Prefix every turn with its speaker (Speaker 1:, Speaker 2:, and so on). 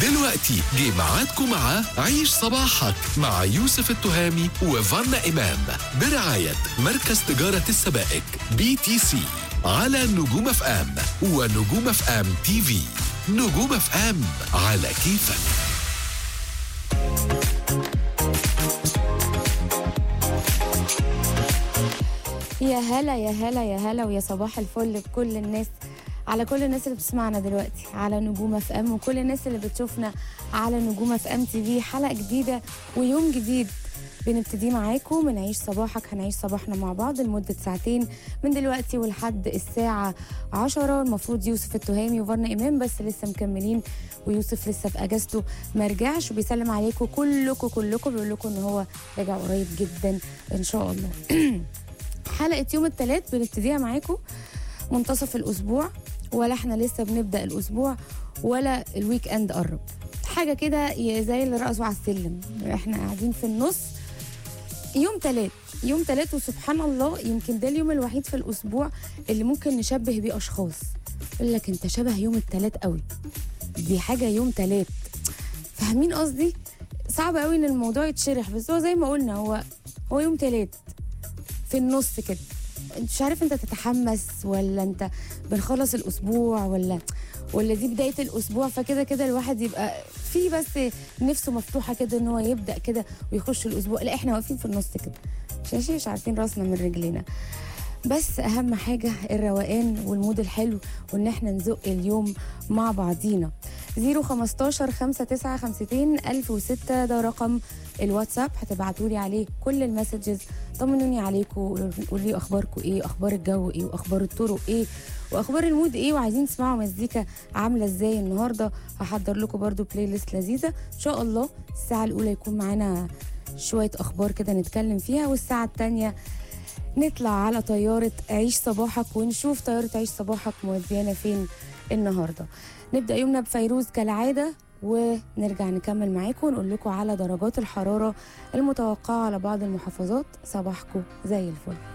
Speaker 1: دلوقتي جه ميعادكم مع عيش صباحك مع يوسف التهامي وفانا إمام برعاية مركز تجارة السبائك بي تي سي على نجوم اف ام ونجوم اف ام تي في نجوم اف ام على كيفك
Speaker 2: يا هلا يا هلا يا هلا ويا صباح الفل بكل الناس على كل الناس اللي بتسمعنا دلوقتي على نجوم اف ام وكل الناس اللي بتشوفنا على نجوم اف ام تي في حلقه جديده ويوم جديد بنبتدي معاكم من عيش صباحك هنعيش صباحنا مع بعض لمدة ساعتين من دلوقتي ولحد الساعة عشرة المفروض يوسف التهامي وفرنا إمام بس لسه مكملين ويوسف لسه في أجازته ما رجعش وبيسلم عليكم كلكم كلكم بيقول لكم إن هو راجع قريب جدا إن شاء الله حلقة يوم الثلاث بنبتديها معاكم منتصف الأسبوع ولا احنا لسه بنبدأ الأسبوع ولا الويك اند قرب حاجة كده ي- زي اللي رقصوا على السلم احنا قاعدين في النص يوم تلات يوم تلات وسبحان الله يمكن ده اليوم الوحيد في الأسبوع اللي ممكن نشبه بيه أشخاص يقول لك أنت شبه يوم التلات قوي دي حاجة يوم تلات فاهمين قصدي؟ صعب قوي ان الموضوع يتشرح بس هو زي ما قلنا هو هو يوم تلات في النص كده انت مش عارف انت تتحمس ولا انت بنخلص الاسبوع ولا ولا دي بدايه الاسبوع فكده كده الواحد يبقى في بس نفسه مفتوحه كده ان هو يبدا كده ويخش الاسبوع لا احنا واقفين في النص كده مش مش عارفين راسنا من رجلينا بس اهم حاجه الروقان والمود الحلو وان احنا نزق اليوم مع بعضينا 015 5952 1006 ده رقم الواتساب هتبعتوا لي عليه كل المسجز طمنوني عليكم قولوا لي اخباركم ايه اخبار الجو ايه واخبار الطرق ايه واخبار المود ايه وعايزين تسمعوا مزيكا عامله ازاي النهارده هحضر لكم برضو بلاي ليست لذيذه ان شاء الله الساعه الاولى يكون معانا شويه اخبار كده نتكلم فيها والساعه الثانيه نطلع على طيارة عيش صباحك ونشوف طيارة عيش صباحك موديانا فين النهاردة نبدأ يومنا بفيروز كالعادة ونرجع نكمل معاكم ونقول لكم على درجات الحرارة المتوقعة على بعض المحافظات صباحكم زي الفل